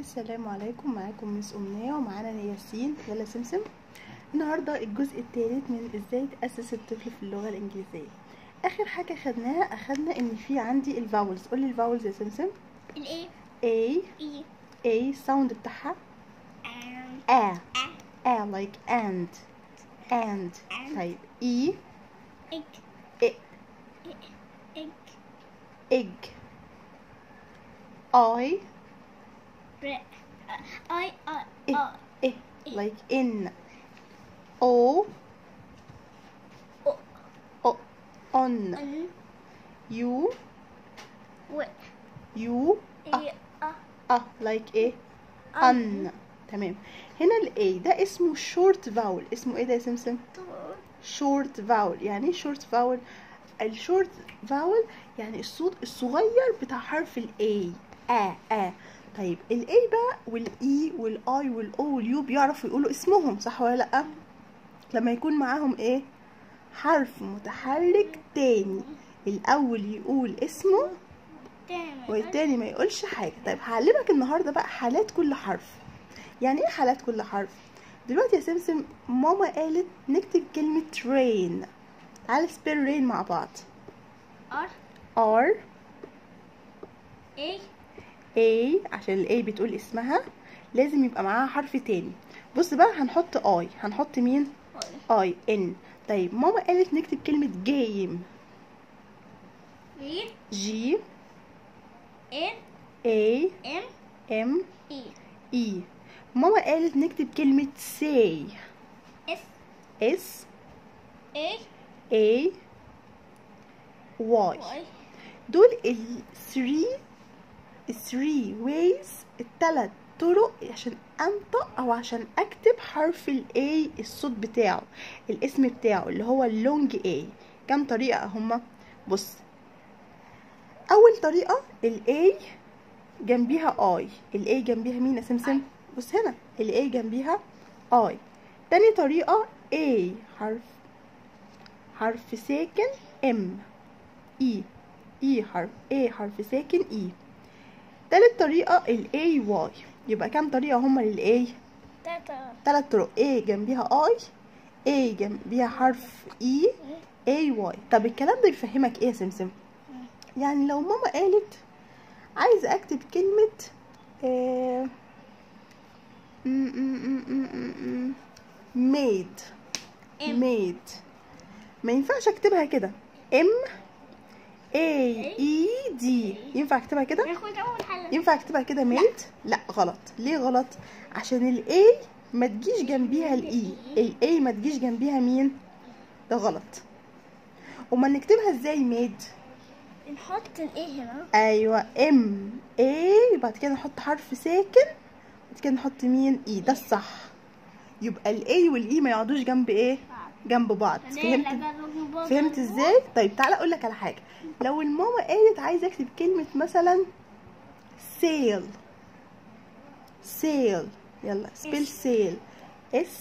السلام عليكم معاكم مس أمنية ومعانا ياسين يلا سمسم النهاردة الجزء الثالث من ازاي تأسس الطفل في اللغة الإنجليزية آخر حاجة خدناها أخدنا إن في عندي الفاولز قولي الفاولز يا سمسم الايه A اي A الساوند بتاعها ام A A like and and طيب E اج إ اج egg I ر اي ا إيه. ا إيه like in O او O on ان U و U اي ا اه like ايه ان تمام هنا الاي ده اسمه شورت فاول اسمه ايه ده يا سمسم شورت فاول يعني ايه شورت فاول الشورت فاول يعني الصوت الصغير بتاع حرف الاي ا ا طيب الاي بقى والاي والاي والاو واليو بيعرفوا يقولوا اسمهم صح ولا لا لما يكون معاهم ايه حرف متحرك تاني الاول يقول اسمه والتاني ما يقولش حاجة طيب هعلمك النهاردة بقى حالات كل حرف يعني ايه حالات كل حرف دلوقتي يا سمسم ماما قالت نكتب كلمة rain تعالى سبيل rain مع بعض ار R اي A عشان ال A بتقول اسمها لازم يبقى معاها حرف تاني بص بقى هنحط I هنحط مين I N طيب ماما قالت نكتب كلمة game اي G ان A ام M اي E ماما قالت نكتب كلمة say اس S اي A Y واي دول ال 3 ال 3 ways التلات طرق عشان انطق او عشان اكتب حرف ال A الصوت بتاعه الاسم بتاعه اللي هو اللونج A كم طريقة هما بص اول طريقة ال A جنبيها I ال A جنبيها مين يا سمسم بص هنا ال A جنبيها I تاني طريقة A حرف حرف ساكن M E E حرف A حرف ساكن E تالت طريقة ال A Y يبقى كام طريقة هما لل A تاتا تلات طرق A جنبيها I A جنبيها حرف E A Y طب الكلام ده يفهمك ايه يا سمسم يعني لو ماما قالت عايزة اكتب كلمة آه م- م- م- م- م- made ام made ما ينفعش اكتبها كده M A E D ينفع اكتبها كده ناخد اول حاجه ينفع اكتبها كده made لا غلط ليه غلط عشان ال A ما تجيش جنبيها ال E ال A ما تجيش جنبيها مين ده غلط امال نكتبها ازاي made نحط الايه هنا ايوه ام A بعد كده نحط حرف ساكن بعد كده نحط مين E ده الصح يبقى ال A وال E ما يقعدوش جنب ايه جنب بعض فهمت فهمت ازاي طيب تعالى اقول لك على حاجه لو الماما قالت عايزه اكتب كلمه مثلا سيل سيل يلا سبيل سيل اس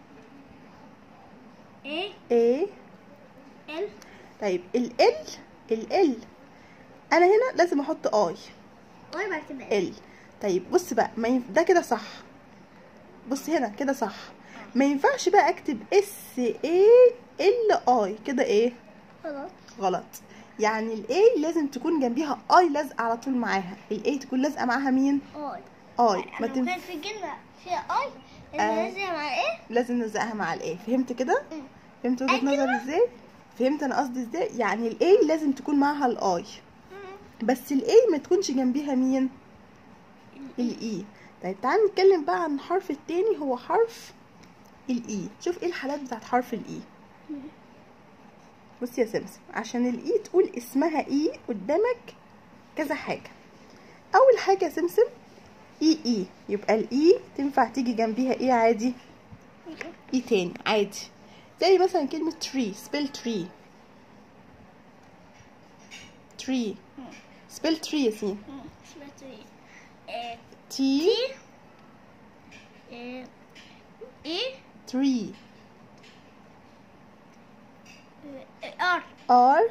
ايه اي ال طيب ال ال ال ال انا هنا لازم احط اي واي بعد كده ال طيب بص بقى ما ينف... ده كده صح بص هنا كده صح ما ينفعش بقى اكتب اس اي ال اي كده ايه خلاص غلط يعني الاي لازم تكون جنبيها اي لازقه على طول معاها الاي تكون لازقه معاها مين اي اي ما لو تنف... كان في كلمة فيها اي آه. لازم مع ايه؟ لازم نلزقها مع الاي فهمت كده مم. فهمت وجهه أيوة. نظري ازاي فهمت انا قصدي ازاي يعني الاي لازم تكون معاها الاي بس الاي ما تكونش جنبيها مين الاي طيب تعالى نتكلم بقى عن الحرف التاني هو حرف الاي شوف ايه الحالات بتاعت حرف الاي بص يا سمسم عشان الاي تقول اسمها اي قدامك كذا حاجه اول حاجه يا سمسم اي اي يبقى الاي تنفع تيجي جنبيها ايه عادي اي تاني عادي زي مثلا كلمه tree spell tree tree spell tree يا سين سمعت ايه؟ T ايه ايه tree ار R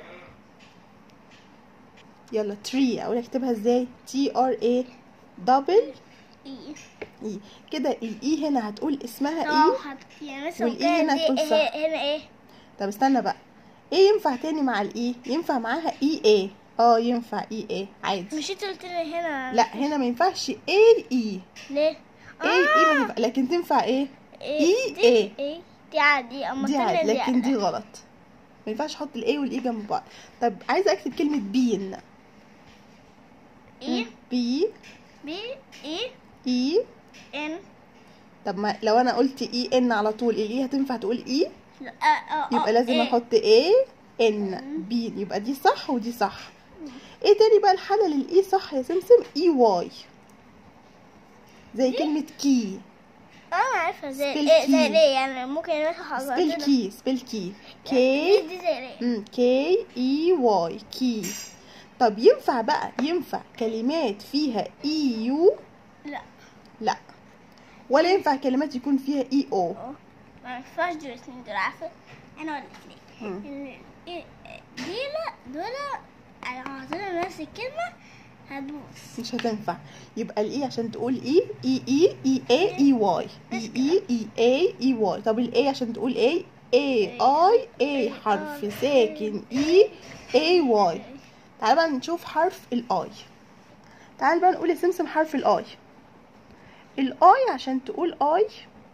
يلا tree اقول اكتبها ازاي T R A double اي اي كده الاي هنا هتقول اسمها اه ايه حط يعني مثلا والإي هنا دي- تكون هي- صح. هنا ايه طب استنى بقى ايه ينفع تاني مع الاي ينفع معاها اي ايه اه ينفع اي ايه عادي مش انت قلت لي هنا لا هنا ما ينفعش اي اي ليه اي اي ما تنفع لكن تنفع ايه إي دي إيه. ايه دي عادي اما دي التانية عادي لكن دي عادي. غلط ما ينفعش احط الاي والاي جنب بعض طب عايزه اكتب كلمه بين اي بي بي اي اي ان طب ما لو انا قلت اي ان على طول الاي هتنفع تقول اي لا اه اه يبقى آه، لازم إيه. احط ايه ان بين يبقى دي صح ودي صح ايه تاني بقى الحالة للاي صح يا سمسم اي واي زي كلمة كي انا عارفه زي Spell ايه زي key. ليه يعني ممكن يبقى حاجه سبيل كي سبيل كي دي كي دي زي ليه كي اي واي كي طب ينفع بقى ينفع كلمات فيها اي يو لا لا ولا ينفع كلمات يكون فيها اي او اه ما ينفعش دول الاثنين دول عارفه انا اقول لك ليه مم. ال- إيه- دي لا دول لو حطينا نفس الكلمه هتبوظ مش هتنفع يبقى الاي عشان تقول اي اي اي اي اي اي واي اي اي اي اي اي واي طب الاي عشان تقول اي اي اي اي حرف ساكن اي اي واي تعال بقى نشوف حرف الاي تعال بقى نقول يا سمسم حرف الاي الاي عشان تقول اي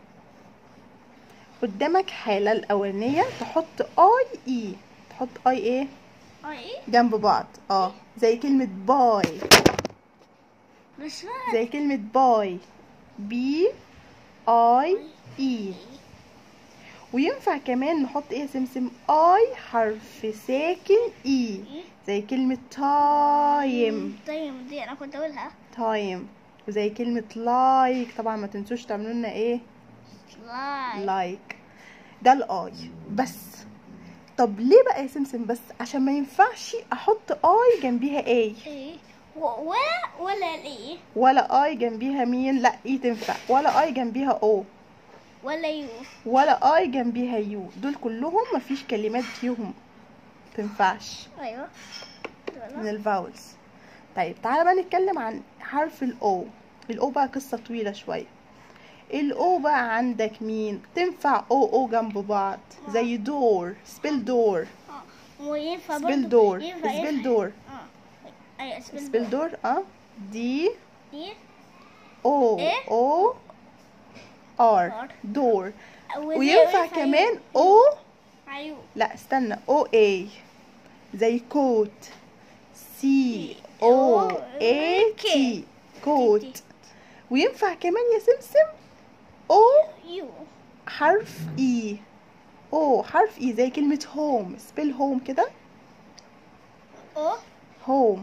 قدامك حالة الأولانية تحط اي اي تحط اي ايه اه ايه جنب بعض اه زي كلمة باي بس بقى زي كلمة باي بي اي اي وينفع كمان نحط ايه يا سمسم اي حرف ساكن اي زي كلمة تايم طيب دي انا كنت اقولها تايم وزي كلمة لايك طبعا ما تنسوش تعملوا لنا ايه لايك لايك ده الاي بس طب ليه بقى يا سمسم بس عشان ما ينفعش احط اي جنبيها اي ايه و- ولا ولا الايه ولا اي جنبيها مين لا اي تنفع ولا اي جنبيها او ولا يو ولا اي جنبيها يو دول كلهم مفيش كلمات فيهم تنفعش ايوه من الفاولز طيب تعالى بقى نتكلم عن حرف الاو الاو بقى قصة طويلة شوية الاو بقى عندك مين تنفع او او جنب بعض زي دور سبيل دور اه وينفع برضه سبيل دور ينفع سبيل ينفع دور اه ايوه سبيل سبيل دور اه دي دي او إيه؟ او ار R. دور ودي- وينفع كمان او ايوه لا استنى او اي زي كوت سي او اي تي كوت وينفع كمان يا سمسم او يو حرف اي او حرف اي زي كلمة هوم سبيل هوم كده او هوم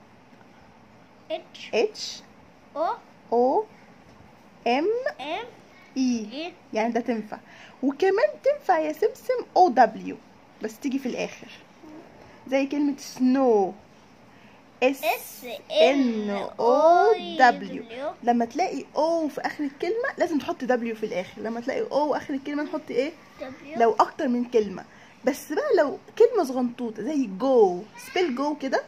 اتش اتش او او ام ام اي اي يعني ده تنفع وكمان تنفع يا سمسم او دبليو بس تيجي في الاخر زي كلمة سنو اس اس ان او دبليو لما تلاقي او في اخر الكلمة لازم تحط دبليو في الاخر لما تلاقي او اخر الكلمة نحط ايه دبليو لو اكتر من كلمة بس بقى لو كلمة صغنطوطة زي جو سبيل جو كده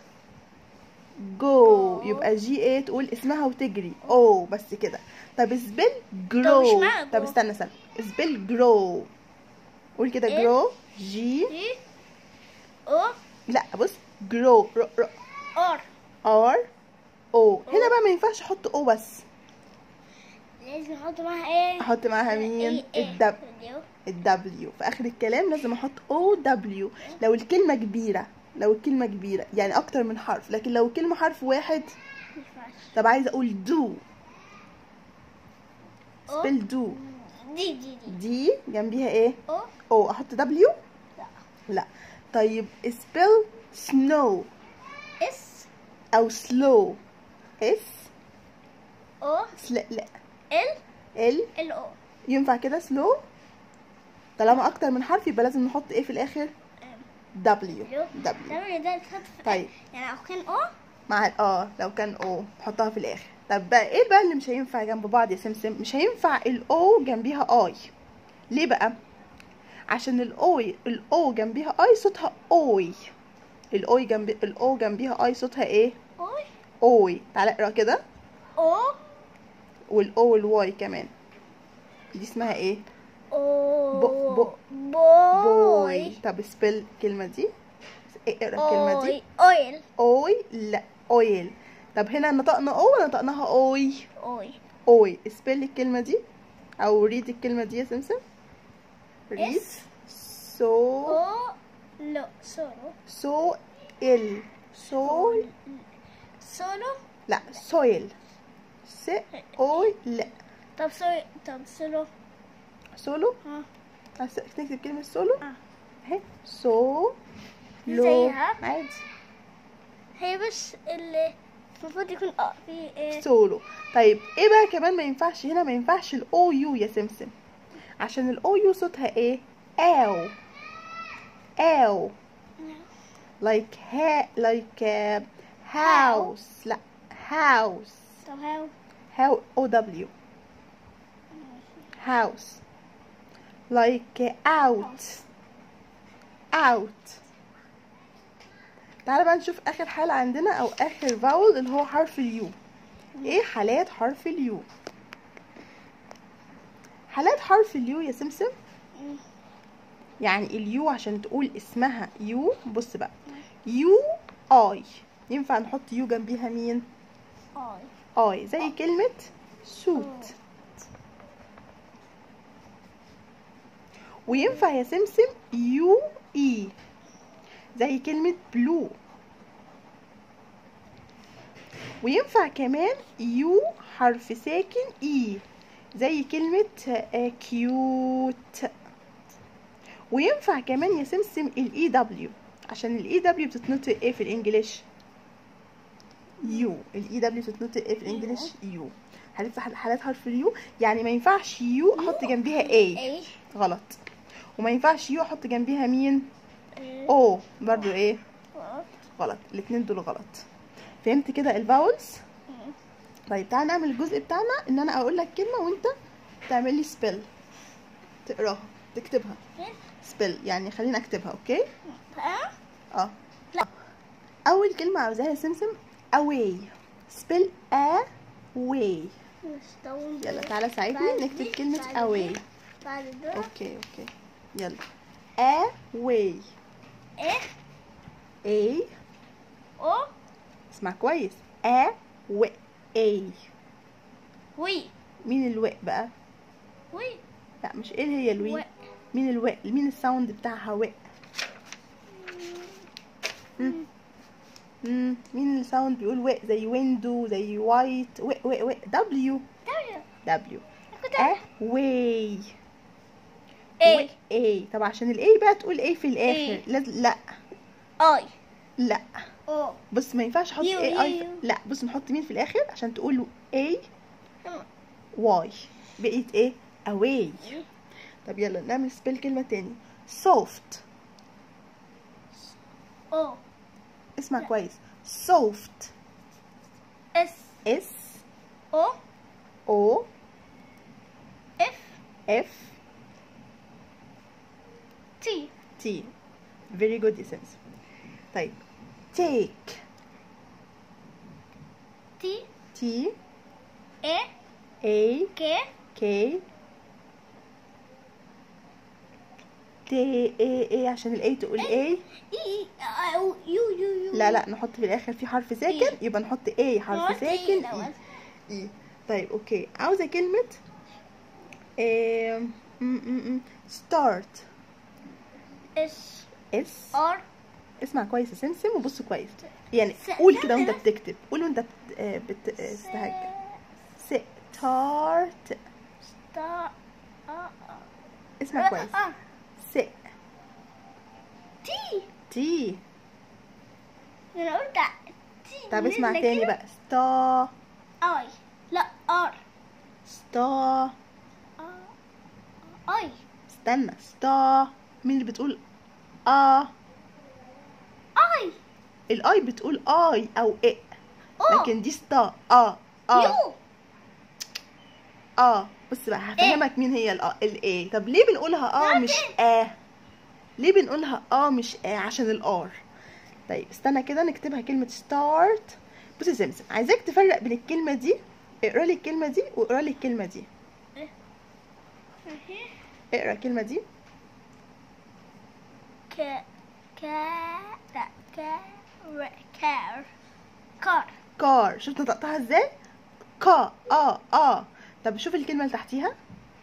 جو Go. يبقى جي ايه تقول اسمها وتجري او بس كده طب سبيل مش جرو معنى طب go. استنى استنى سبيل جرو قول كده إيه؟ جرو جي جي او لا بص جرو ار ار او هنا بقى ما ينفعش احط او بس لازم احط معاها ايه احط معاها مين إيه؟ إيه؟ الدب دبليو. الدبليو في اخر الكلام لازم احط او دبليو لو الكلمه كبيره لو الكلمه كبيره يعني اكتر من حرف لكن لو الكلمه حرف واحد مينفعش. طب عايزه اقول دو أو. سبيل دو دي دي دي دي جنبيها ايه او او احط دبليو لا لا طيب سبيل سنو اس او سلو اس او سل لا ال ال ال او ينفع كده سلو طالما اكتر من حرف يبقى لازم نحط ايه في الاخر دبليو دبليو تعمل ده تحط في طيب يعني لو كان او مع ال- اه لو كان او نحطها في الاخر طب بقى ايه بقى اللي مش هينفع جنب بعض يا سمسم مش هينفع الاو جنبيها اي ليه بقى عشان الاو الاو جنبيها اي صوتها اوي الاو جنب الاو جنبيها اي صوتها ايه او اوي تعالى اقرا كده او والاو والواي كمان دي اسمها ايه او ب- ب- بوي طب سبيل الكلمه دي اقرا الكلمه دي اويل اوي لا اويل طب هنا نطقنا او ولا نطقناها اوي اوي اوي سبيل الكلمه دي او ريد الكلمه دي يا سمسم ريد اس سو او لا سولو سو ال سول سولو لا سويل س اوي لا طب سوي طب سولو سولو ها عايز تكتب كلمة سولو آه. اهي سو لو زيها. عادي هي بس اللي المفروض يكون اه في ايه سولو طيب ايه بقى كمان ما ينفعش هنا ما ينفعش الاو يو يا سمسم عشان الاو يو صوتها ايه او او like ha like uh, house لا house طب هاو how o w house like uh, out out تعالى بقى نشوف اخر حالة عندنا او اخر فاول اللي هو حرف اليو ايه حالات حرف اليو حالات حرف اليو يا سمسم يعني اليو عشان تقول اسمها يو بص بقى يو اي ينفع نحط يو جنبيها مين اي اي زي كلمة سوت وينفع يا سمسم يو اي زي كلمة بلو وينفع كمان يو حرف ساكن اي زي كلمة كيوت وينفع كمان يا سمسم الاي دبليو عشان الاي دبليو بتتنطق ايه في الانجليش يو الاي دبليو بتتنطق ايه في الانجليش يو حالات حالات حرف اليو يعني ما ينفعش يو احط جنبيها اي اي غلط وما ينفعش يو احط جنبيها مين او برضو ايه غلط الاتنين دول غلط فهمت كده الفاولز طيب تعالى نعمل الجزء بتاعنا ان انا اقول لك كلمه وانت تعمل لي سبيل تقراها تكتبها سبيل يعني خليني اكتبها اوكي اه لا. اول كلمه عاوزاها يا سمسم away سبيل away يلا تعالى ساعدني نكتب كلمه away بعد ده اوكي اوكي يلا away ايه a او اسمع كويس a و a وي مين الواء بقى وي لا مش ايه هي الوي واء. مين الواء مين الساوند بتاعها واء مم. مم. مين الساوند بيقول واء زي ويندو زي وايت واء واء واء دبليو دبليو كنت ا واي ايه اي طب عشان الاي بقى تقول ايه في الاخر إيه. لازم لا اي لا او بص ما ينفعش احط يو- اي يو- اي يو. لا بص نحط مين في الاخر عشان تقول اي واي بقيت ايه away طب يلا نعمل سبيل كلمة تاني soft او اسمع كويس soft اس s او o اف f تي t very good essence طيب take تي t ايه a كي k t a a عشان الاي تقول a اي او يو يو يو لا لا نحط في الاخر في حرف ساكن إيه. يبقى نحط a حرف نحط إيه ساكن الأول. e e طيب اوكي عاوزه كلمه آم، م- م- م- start اس اس ار اسمع كويس يا سمسم وبص كويس يعني س- قول كده لا، وانت لا. بتكتب قول وانت بت... آه، بت... آه، استهج start ستار اسمع كويس س تي تي انا قلت تي طب اسمع نزلة تاني كده. بقى ستا اي لا ار ستا اي استنى ستا مين اللي بتقول اه اي الاي بتقول اي او اي او لكن دي ستا اه اه يو اه بص بقى هفهمك مين هي الاه الاي طب ليه بنقولها اه مش اه ليه بنقولها اه مش اه عشان الار طيب استنى كده نكتبها كلمة ستارت بص يا سمسم عايزاك تفرق بين الكلمة دي اقرا لي الكلمه دي واقرا لي الكلمه دي اهي اقرا الكلمه دي ك ك لا ك ر كار كار كار شفت نطقتها ازاي كا اه اه طب شوف الكلمه اللي تحتيها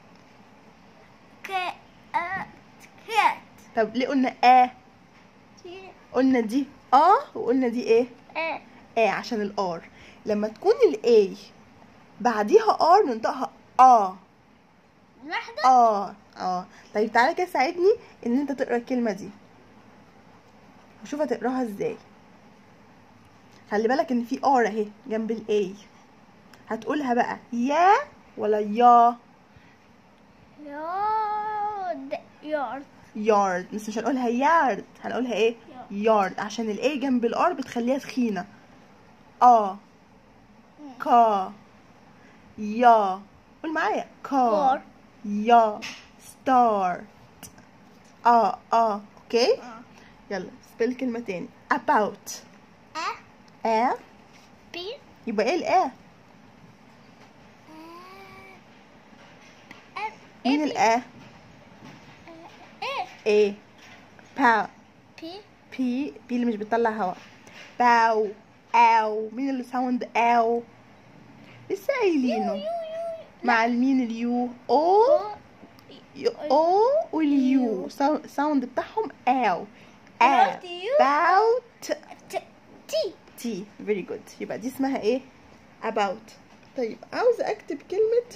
ك آ كات طب ليه قلنا اه تي قلنا دي اه وقلنا دي ايه ا اه عشان الار لما تكون الاي بعديها ار ننطقها اه لوحده اه اه طيب تعالى كده ساعدني ان انت تقرا الكلمه دي وشوف هتقراها ازاي خلي بالك ان في ار اهي جنب الاي هتقولها بقى يا ولا يا يارد يارد يارد بس مش هنقولها يارد هنقولها ايه يارد عشان الاي جنب الار بتخليها تخينه اه كا يا قول معايا كا كار يا ستارت اه اه اوكي يلا سبيل كلمة تاني about ا اه بي يبقى ايه الاه مين الاه ايه ايه باو بي بي بي اللي مش بتطلع هوا باو او مين اللي ساوند او لسه قايلينه مع المين اليو او يو- او واليو ساو- ساوند بتاعهم او أنا او قلت يو. about ت- تي تي very good يبقى دي اسمها ايه about طيب عاوزة اكتب كلمة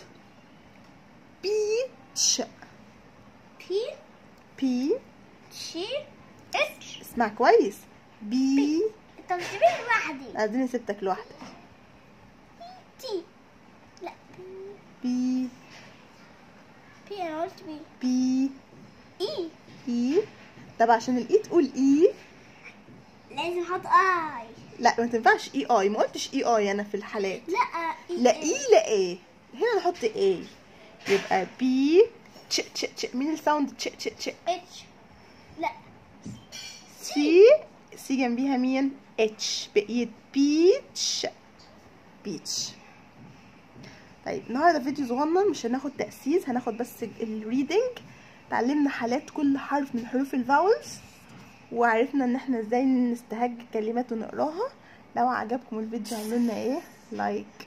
beach بي بي تشي اتش اسمع كويس بي انت مش بيه لوحدي اديني سبتك لوحدك تي لا بي بي انا قلت بي بي اي اي طب عشان الاي تقول اي لازم احط اي لا ما تنفعش اي اي ما قلتش اي اي انا في الحالات لا اي لا اي لا ايه هنا نحط اي يبقى بي تش تش تش مين الساوند تش تش تش اتش لا سي سي جنبيها مين اتش بقيت بيتش بيتش طيب النهارده فيديو صغنن مش هناخد تأسيس هناخد بس الريدنج اتعلمنا حالات كل حرف من حروف الفاولز وعرفنا ان احنا ازاي نستهج كلمات ونقراها لو عجبكم الفيديو اعملوا لنا ايه لايك